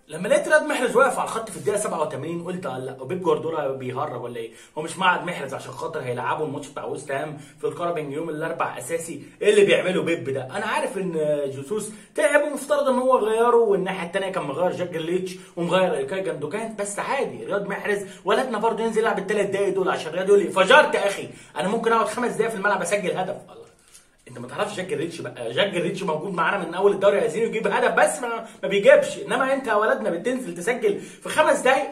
لما لقيت رياض محرز واقف على الخط في الدقيقه 87 قلت اه لا وبيب جوارديولا بيهرج ولا ايه؟ هو مش معاد محرز عشان خاطر هيلعبوا الماتش بتاع ويست هام في الكارابينج يوم الاربع اساسي ايه اللي بيعمله بيب ده؟ انا عارف ان جوسوس تعب ومفترض ان هو غيره والناحيه الثانيه كان مغير جاك جريتش ومغير الكاي جندوجان بس عادي رياض محرز ولدنا برضه ينزل يلعب الثلاث دقايق دول عشان رياض يقول لي فجرت يا اخي انا ممكن اقعد خمس دقايق في الملعب اسجل هدف الله انت ما تعرفش جاك جريتش بقى جاك جريتش موجود معانا من اول الدوري عايزين يجيب هدف بس ما, ما بيجيبش انما انت يا ولدنا بتنزل تسجل في خمس دقايق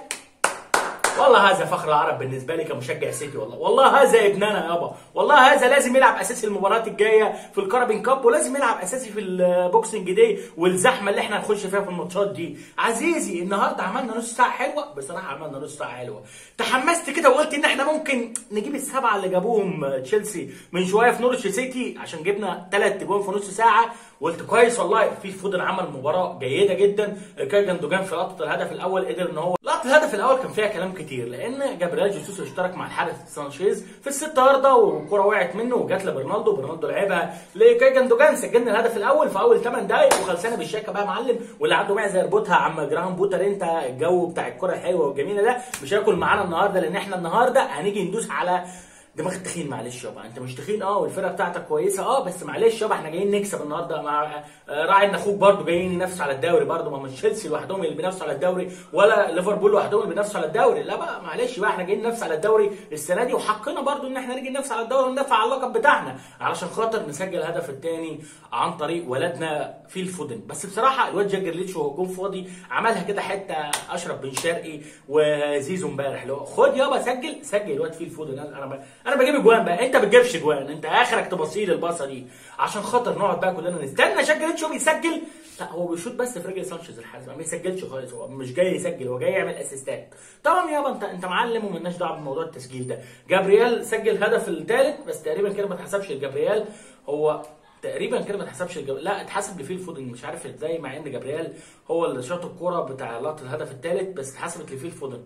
والله هذا فخر العرب بالنسبه لي كمشجع سيتي والله والله هذا ابننا يابا والله هذا لازم يلعب اساسي المباراه الجايه في الكارابين كاب ولازم يلعب اساسي في البوكسنج دي والزحمه اللي احنا هنخش فيها في الماتشات دي عزيزي النهارده عملنا نص ساعه حلوه بصراحه عملنا نص ساعه حلوه تحمست كده وقلت ان احنا ممكن نجيب السبعه اللي جابوهم تشيلسي من شويه في نورتش سيتي عشان جبنا ثلاث اجوان في نص ساعه وقلت كويس والله في فودن عمل مباراه جيده جدا كاي جندوجان في لقطه الهدف الاول قدر ان هو لقطه الهدف الاول كان فيها كلام كتير لان جابريل جيسوس اشترك مع الحارس سانشيز في الست ياردة والكره وقعت منه وجات لبرنالدو برنالدو لعبها لكاي جندوجان سجلنا الهدف الاول في اول 8 دقائق وخلصانه بالشيكه بقى يا معلم واللي عنده معزه يربطها عم جراهام بوتر انت الجو بتاع الكره الحلوه والجميله ده مش هياكل معانا النهارده لان احنا النهارده هنيجي ندوس على دماغ تخين معلش يابا انت مش تخين اه والفرقه بتاعتك كويسه اه بس معلش يابا احنا جايين نكسب النهارده مع راعي ان اخوك برده جايين ينافسوا على الدوري برده ما مش تشيلسي لوحدهم اللي بينافسوا على الدوري ولا ليفربول لوحدهم اللي بينافسوا على الدوري لا بقى معلش بقى احنا جايين ننافس على الدوري السنه دي وحقنا برده ان احنا نيجي ننافس على الدوري وندافع على اللقب بتاعنا علشان خاطر نسجل الهدف الثاني عن طريق ولدنا في الفودن بس بصراحه الواد جاك جريتش وهو جون فاضي عملها كده حته اشرف بن شرقي وزيزو امبارح اللي هو خد يابا سجل سجل الواد في الفودن انا انا بجيب اجوان بقى انت بتجيبش جوان انت اخرك تبصيل الباصه دي عشان خاطر نقعد بقى كلنا نستنى جاك جريتش بيسجل لا هو بيشوط بس في رجل سانشيز الحارس ما بيسجلش خالص هو مش جاي يسجل هو جاي يعمل اسيستات طبعا يابا انت انت معلم ومالناش دعوه بموضوع التسجيل ده جابرييل سجل الهدف الثالث بس تقريبا كده ما اتحسبش لجابرييل هو تقريبا كده ما اتحسبش الجب... لا اتحسب لفيل فودن مش عارف ازاي مع ان جابرييل هو اللي شاط الكوره بتاع لقطه الهدف الثالث بس اتحسبت لفيل فودن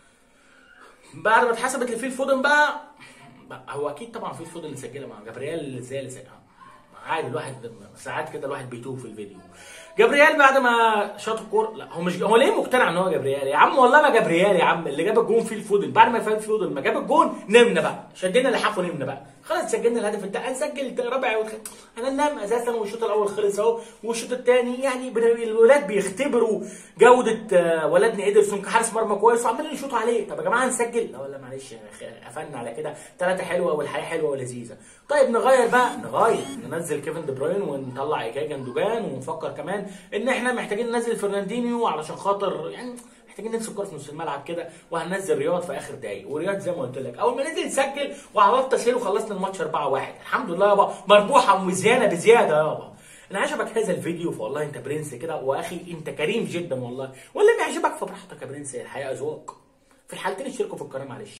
بعد ما اتحسبت لفيل فودن بقى هو اكيد طبعا في فودن اللي سجلها مع جابرييل ازاي اللي سجلها عادي الواحد ساعات كده الواحد بيتوه في الفيديو جابرييل بعد ما شاط الكوره لا هو مش هو ليه مقتنع ان هو جابرييل يا عم والله ما جابرييل يا عم اللي جاب الجون في الفودن بعد ما فات فودن ما جاب الجون نمنا بقى شدينا لحافه نمنا بقى خلاص سجلنا الهدف الثاني هنسجل رابع وخ... انا ننام اساسا والشوط الاول خلص اهو والشوط الثاني يعني الولاد بيختبروا جوده ولدنا ايدرسون كحارس مرمى كويس وعمالين يشوطوا عليه طب يا جماعه نسجل لا ولا معلش قفلنا على كده ثلاثه حلوه والحياه حلوه ولذيذه طيب نغير بقى نغير ننزل كيفن دي بروين ونطلع ايكاي جندوجان ونفكر كمان ان احنا محتاجين ننزل فرناندينيو علشان خاطر يعني محتاجين نمسك كوره في نص الملعب كده وهننزل رياض في اخر دقايق ورياض زي ما قلت لك اول ما نزل سجل وعرفت تسهيل وخلصنا الماتش 4-1 الحمد لله يابا مربوحه ومزيانه بزياده يابا انا عجبك هذا الفيديو فوالله انت برنس كده واخي انت كريم جدا والله واللي ما يعجبك فبراحتك يا برنس الحياه اذواق في الحالتين اشتركوا في القناه معلش